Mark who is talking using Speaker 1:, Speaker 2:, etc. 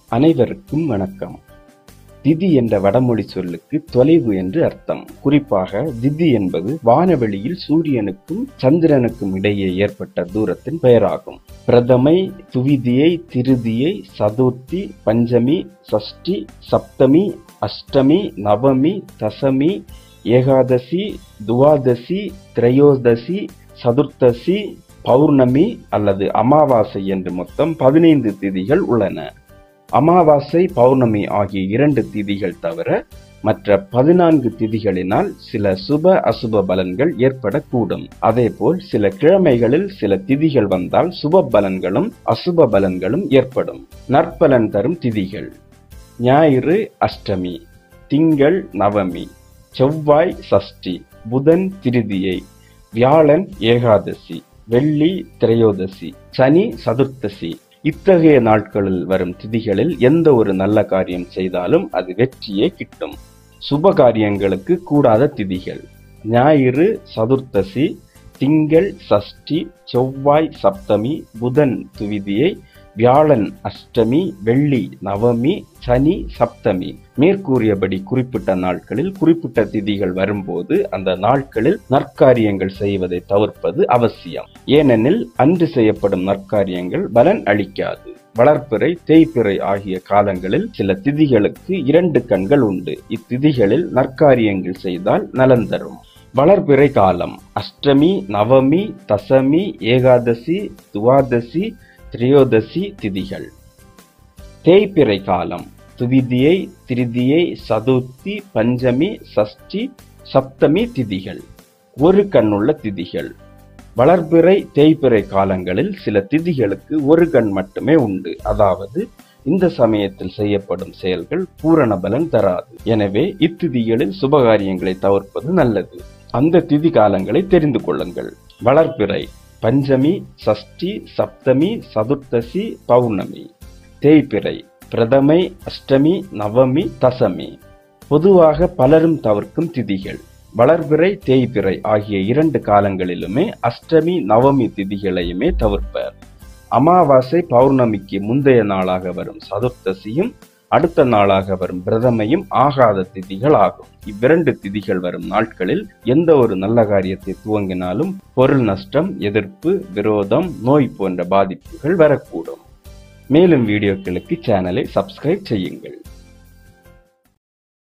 Speaker 1: அனைவருக்கும் வணக்கம் திதி என்ற வடமொழி சொல்லுக்கு தொலைவு என்று அர்த்தம் குறிப்பாக திதி என்பது வானவெளியில் சூரியனுக்கும் சந்திரனுக்கும் இடையே ஏற்பட்ட தூரத்தின் பெயராகும் பிரதமை துவிதியை திருதியை சதுர்த்தி பஞ்சமி சஷ்டி சப்தமி அஷ்டமி நவமி தசமி ஏகாதசி துவாதசி திரையோதசி சதுர்த்தசி பௌர்ணமி அல்லது அமாவாசை என்று மொத்தம் பதினைந்து திதிகள் உள்ளன அமாவாசை பௌர்ணமி ஆகிய இரண்டு திதிகள் தவிர மற்ற பதினான்கு திதிகளினால் சில சுப அசுப பலன்கள் ஏற்படக்கூடும் அதேபோல் சில கிழமைகளில் சில திதிகள் வந்தால் சுப பலன்களும் அசுப பலன்களும் ஏற்படும் நற்பலன் தரும் திதிகள் ஞாயிறு அஷ்டமி திங்கள் நவமி செவ்வாய் சஷ்டி புதன் திருதியை வியாழன் ஏகாதசி வெள்ளி திரையோதசி சனி சதுர்த்தசி இத்தகைய நாட்களில் வரும் திதிகளில் எந்த ஒரு நல்ல காரியம் செய்தாலும் அது வெற்றியே கிட்டும் சுப காரியங்களுக்கு கூடாத திதிகள் ஞாயிறு சதுர்த்தசி திங்கள் சஷ்டி செவ்வாய் சப்தமி புதன் துவிதியை வியாழன் அஷ்டமி வெள்ளி நவமி சனி சப்தமி மேற்கூறியபடி குறிப்பிட்ட நாட்களில் குறிப்பிட்ட திதிகள் வரும்போது அந்த நாட்களில் நற்காரியங்கள் செய்வதை தவிர்ப்பது அவசியம் ஏனெனில் அன்று செய்யப்படும் நற்காரியங்கள் பலன் அளிக்காது வளர்ப்பிறை தேய்பிறை ஆகிய காலங்களில் சில திதிகளுக்கு இரண்டு கண்கள் உண்டு இத்திதிகளில் நற்காரியங்கள் செய்தால் நலன் தரும் வளர்பிறை காலம் அஷ்டமி நவமி தசமி ஏகாதசி துவாதசி திரையோதசி திதிகள் தேய்பிறை காலம் துவிதியை திருதியை சதுர்த்தி பஞ்சமி சஷ்டி சப்தமி திதிகள் ஒரு கண்ணுள்ள திதிகள் வளர்பிறை தேய்பிறை காலங்களில் சில திதிகளுக்கு ஒரு கண் மட்டுமே உண்டு அதாவது இந்த சமயத்தில் செய்யப்படும் செயல்கள் பூரண பலன் தராது எனவே இத்திதிகளில் சுபகாரியங்களை தவிர்ப்பது நல்லது அந்த திதி காலங்களை தெரிந்து கொள்ளுங்கள் வளர்பிறை பஞ்சமி சஷ்டி சப்தமி சதுர்த்தசி பௌர்ணமி தேய்பிறை பிரதமை அஷ்டமி நவமி தசமி பொதுவாக பலரும் தவிர்க்கும் திதிகள் வளர்பிறை தேய்பிறை ஆகிய இரண்டு காலங்களிலுமே அஷ்டமி நவமி திதிகளையுமே தவிர்ப்பர் அமாவாசை பௌர்ணமிக்கு முந்தைய நாளாக வரும் சதுர்த்தசியும் அடுத்த நாளாக வரும் பிரதமையும் ஆகாத திதிகள் ஆகும் இவ்விரண்டு திதிகள் வரும் நாட்களில் எந்த ஒரு நல்ல காரியத்தை துவங்கினாலும் பொருள் நஷ்டம் எதிர்ப்பு விரோதம் நோய் போன்ற பாதிப்புகள் வரக்கூடும் மேலும் வீடியோக்களுக்கு சேனலை சப்ஸ்கிரைப் செய்யுங்கள்